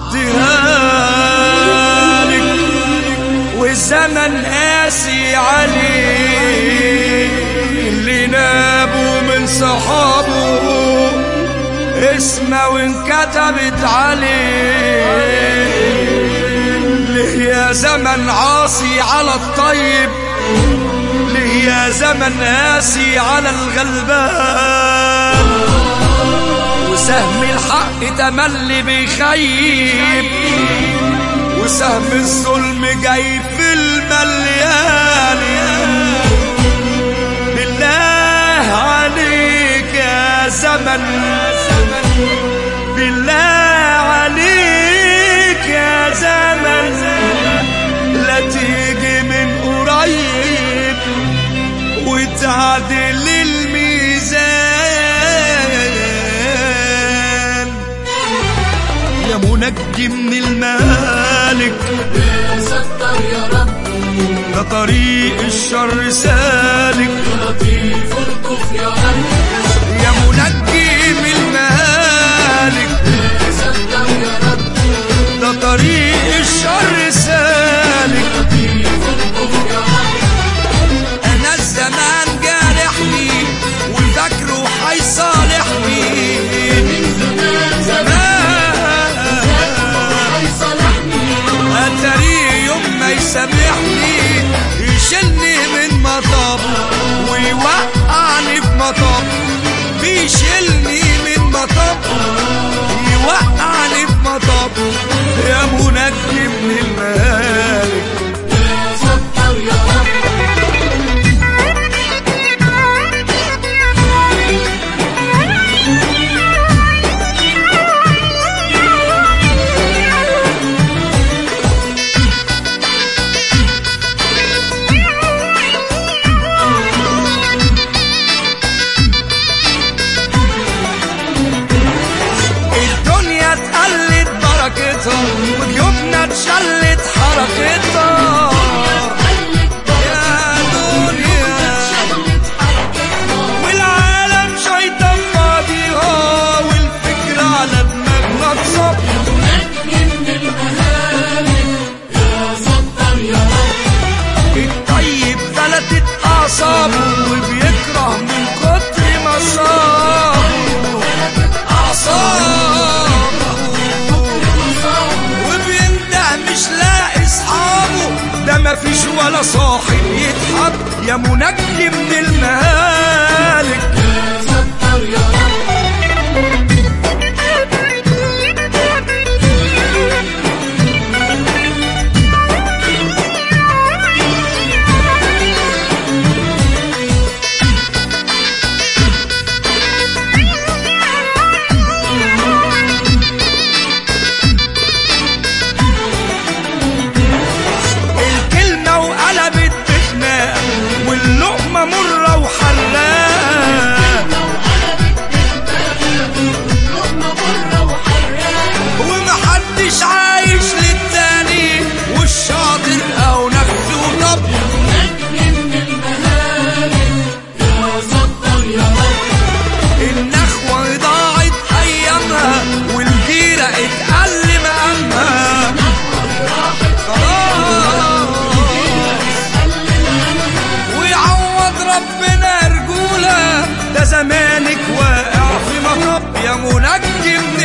اديهالك والزمن قاسي عليه اللي نابوا من صحابه اسمه وانكتبت عليه ليه يا زمن عاصي على الطيب ليه يا زمن قاسي على الغلبان وسهم الحق تملي بيخيب وسهم الظلم جاي في المليان بالله عليك يا زمن بالله عليك يا زمن لا تيجي من قريب وتعدل الميزان يا منجي من المالك ستر يا رب ده طريق الشر سالك لطيف الطف يا رب يا منجي من المالك ستر يا رب ده طريق الشر سالك لطيف الطف يا رب انا الزمان جارحني وفاكره هيصالحني من زمان زمان هيصلحني اتاري يوم ما يسامحني يشيلني من مطب ويوقعني في مطب بيشيلني من مطب يوقعني في مطب يا منجي من المالك ستر يا رب الدنيا اتقلت بركتها وجيوبنا اتشلت حركتها يا دنيا والعالم شيطان فاضيها والفكرة على دماغنا تصب من المهالك يا ستر يا رب الطيب فلتت أعصابه وبيكره من كتر ما صابه أعصابه وبينده مش لاقي صحابه ده مفيش ولا صاحب يتحب يا منجي من المهالك يا ستر يا رب الكلمة وقلبت بخناق واللقمة مرة وحراق لقمة مرة وحراق ومحدش عايش للتاني والشاطر او نفسه طب من المهالك يا ستر يا رب النخوة ضاعت ايامها والجيرة اتقل مقامها خلاص ويعوض ربنا رجولة ده زمانك واقع في مطب يا منجي من